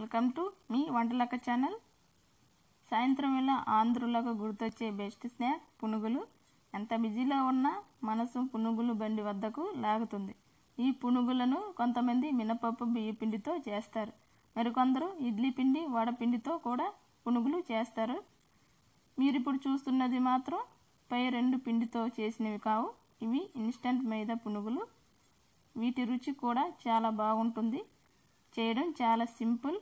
welcome to మీ Vantalakka channel సాయంత్రం వేళ ఆంధ్రులకు గుర్తొచ్చే బెస్ట్ స్నాక్ పునుగులు ఎంత బిజీలో ఉన్నా మనసు పునుగులు బండి వద్దకు లాగుతుంది ఈ పునుగులను కొంతమంది మినపప్పు బియ్య పిండితో చేస్తారు మరికొందరు ఇడ్లీ పిండి వడపిండితో కూడా పునుగులు చేస్తారు మీరు ఇప్పుడు చూస్తున్నది మాత్రం పై రెండు పిండితో చేసినవి కావు ఇవి ఇన్స్టంట్ మైదా పునుగులు వీటి రుచి కూడా చాలా బాగుంటుంది చేయడం చాలా సింపుల్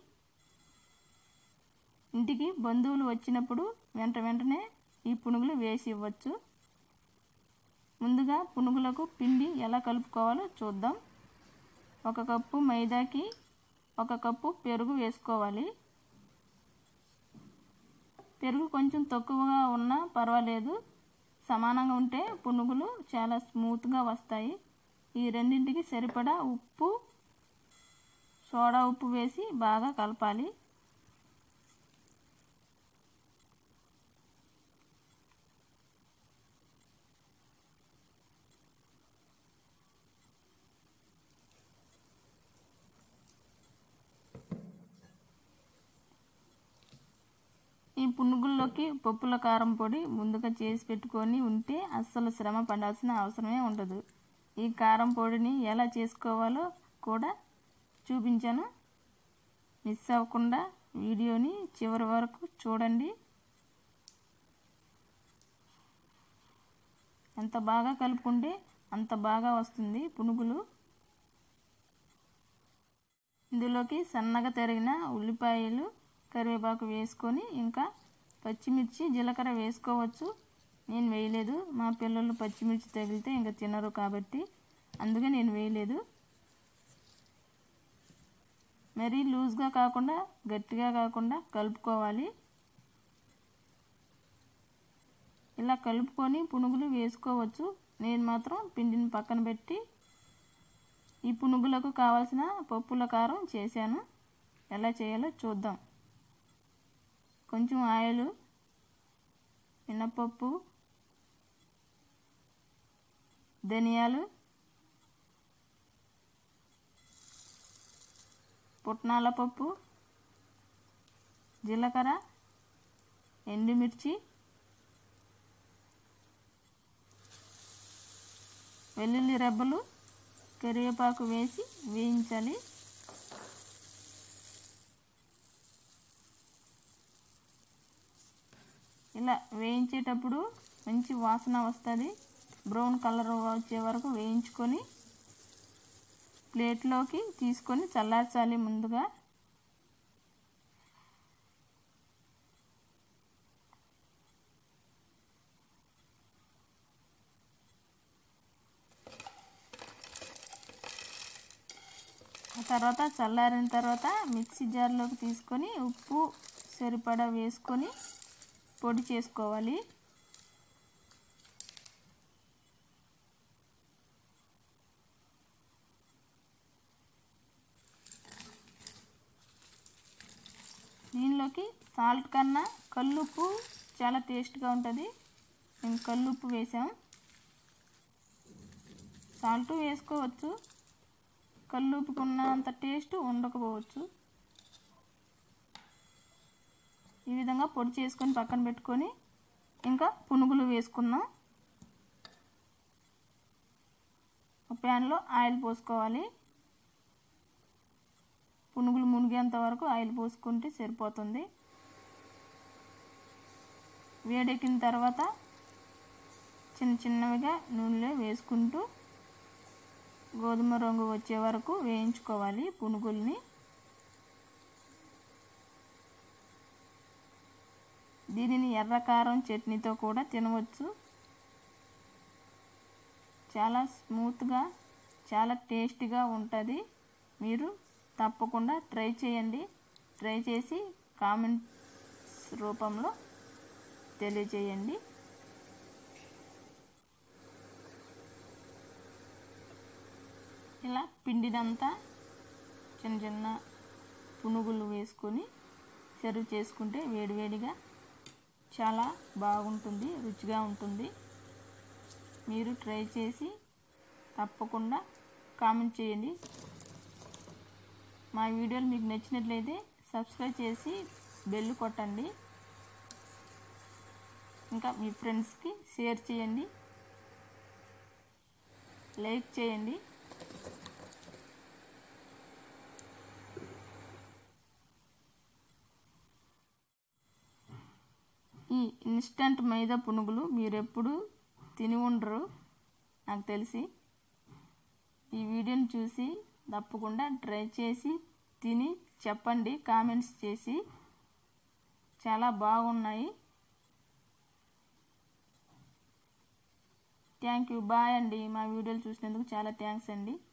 ఇంటికి బంధువులు వచ్చినప్పుడు వెంట వెంటనే ఈ పునుగులు వేసి ఇవ్వచ్చు ముందుగా పునుగులకు పిండి ఎలా కలుపుకోవాలో చూద్దాం ఒక కప్పు మైదాకి ఒక కప్పు పెరుగు వేసుకోవాలి పెరుగు కొంచెం తక్కువగా ఉన్నా పర్వాలేదు సమానంగా ఉంటే పునుగులు చాలా స్మూత్గా వస్తాయి ఈ రెండింటికి సరిపడా ఉప్పు సోడా ఉప్పు వేసి బాగా కలపాలి ఈ పునుగుల్లోకి పప్పుల కారం పొడి ముందుగా చేసి పెట్టుకొని ఉంటే అస్సలు శ్రమ పడాల్సిన అవసరమే ఉండదు ఈ కారం పొడిని ఎలా చేసుకోవాలో కూడా చూపించాను మిస్ అవ్వకుండా వీడియోని చివరి వరకు చూడండి ఎంత బాగా కలుపుకుంటే అంత బాగా వస్తుంది పునుగులు ఇందులోకి సన్నగా తరిగిన ఉల్లిపాయలు కరివేపాకు వేసుకొని ఇంకా పచ్చిమిర్చి జీలకర్ర వేసుకోవచ్చు నేను వేయలేదు మా పిల్లలు పచ్చిమిర్చి తగిలితే ఇంకా తినరు కాబట్టి అందుకే నేను వేయలేదు మరీ లూజ్గా కాకుండా గట్టిగా కాకుండా కలుపుకోవాలి ఇలా కలుపుకొని పునుగులు వేసుకోవచ్చు నేను మాత్రం పిండిని పక్కన పెట్టి ఈ పునుగులకు కావాల్సిన పప్పుల కారం చేశాను ఎలా చేయాలో చూద్దాం కొంచెం ఆయిల్ మినపప్పు ధనియాలు పుట్నాల పప్పు జీలకర్ర ఎండుమిర్చి వెల్లుల్లి రెబ్బలు కరివేపాకు వేసి వేయించాలి ఇలా వేయించేటప్పుడు మంచి వాసన వస్తుంది బ్రౌన్ కలర్ వచ్చే వరకు వేయించుకొని ప్లేట్లోకి తీసుకొని చల్లార్చాలి ముందుగా ఆ తర్వాత చల్లారిన తర్వాత మిక్సీ జార్లోకి తీసుకొని ఉప్పు సరిపడా వేసుకొని పొడి చేసుకోవాలి దీనిలోకి సాల్ట్ కన్నా కల్లుప్పు చాలా టేస్ట్గా ఉంటుంది మేము కల్లుప్పు వేసాం సాల్ట్ వేసుకోవచ్చు కల్లుప్పుకున్నంత టేస్ట్ ఉండకపోవచ్చు ఈ విధంగా పొడి చేసుకొని పక్కన పెట్టుకొని ఇంకా పునుగులు వేసుకుందాం ఒక ప్యాన్లో ఆయిల్ పోసుకోవాలి పునుగులు మునిగేంత వరకు ఆయిల్ పోసుకుంటే సరిపోతుంది వేడెక్కిన తర్వాత చిన్న చిన్నవిగా నూనెలో వేసుకుంటూ గోధుమ రంగు వచ్చే వరకు వేయించుకోవాలి పునుగుల్ని దీనిని ఎర్రకారం చట్నీతో కూడా తినవచ్చు చాలా స్మూత్గా చాలా టేస్టీగా ఉంటుంది మీరు తప్పకుండా ట్రై చేయండి ట్రై చేసి కామెంట్స్ రూపంలో తెలియచేయండి ఇలా పిండినంతా చిన్న చిన్న పునుగులు వేసుకొని సర్వ్ చేసుకుంటే వేడివేడిగా చాలా బాగుంటుంది రుచిగా ఉంటుంది మీరు ట్రై చేసి తప్పకుండా కామెంట్ చేయండి మా వీడియోలు మీకు నచ్చినట్లయితే సబ్స్క్రైబ్ చేసి బెల్ కొట్టండి ఇంకా మీ ఫ్రెండ్స్కి షేర్ చేయండి లైక్ చేయండి ఈ ఇన్స్టంట్ మైదా పునుగులు మీరెప్పుడు తిని ఉండరు నాకు తెలిసి ఈ వీడియోని చూసి తప్పకుండా ట్రై చేసి తిని చెప్పండి కామెంట్స్ చేసి చాలా బాగున్నాయి థ్యాంక్ యూ బాయ్ అండి మా వీడియోలు చూసినందుకు చాలా థ్యాంక్స్ అండి